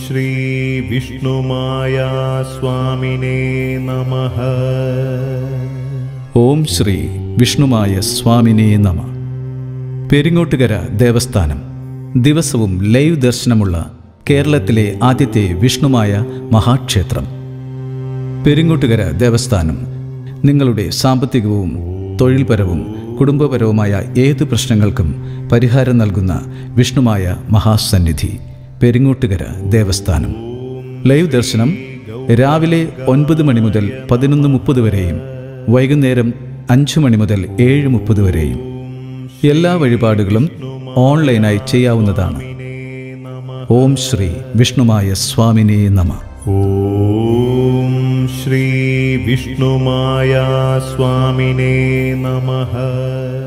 ശ്രീ വിഷ്ണുമായ സ്വാമിനേ നമ ഓം ശ്രീ വിഷ്ണുമായ സ്വാമിനേ നമ പെരിങ്ങോട്ടുകര ദേവസ്ഥാനം ദിവസവും ലൈവ് ദർശനമുള്ള കേരളത്തിലെ ആദ്യത്തെ വിഷ്ണുമായ മഹാക്ഷേത്രം പെരിങ്ങോട്ടുകര ദേവസ്ഥാനം നിങ്ങളുടെ സാമ്പത്തികവും തൊഴിൽപരവും കുടുംബപരവുമായ ഏത് പ്രശ്നങ്ങൾക്കും പരിഹാരം നൽകുന്ന വിഷ്ണുമായ മഹാസന്നിധി പെരിങ്ങോട്ടുകര ദേവസ്ഥാനം ലൈവ് ദർശനം രാവിലെ ഒൻപത് മണി മുതൽ പതിനൊന്ന് മുപ്പത് വരെയും വൈകുന്നേരം അഞ്ച് മണി മുതൽ ഏഴ് മുപ്പത് വരെയും എല്ലാ വഴിപാടുകളും ഓൺലൈനായി ചെയ്യാവുന്നതാണ് ഓം ശ്രീ വിഷ്ണുമായ സ്വാമിനേ നമ ഓം ശ്രീ വിഷ്ണുമായ സ്വാമിനേ നമ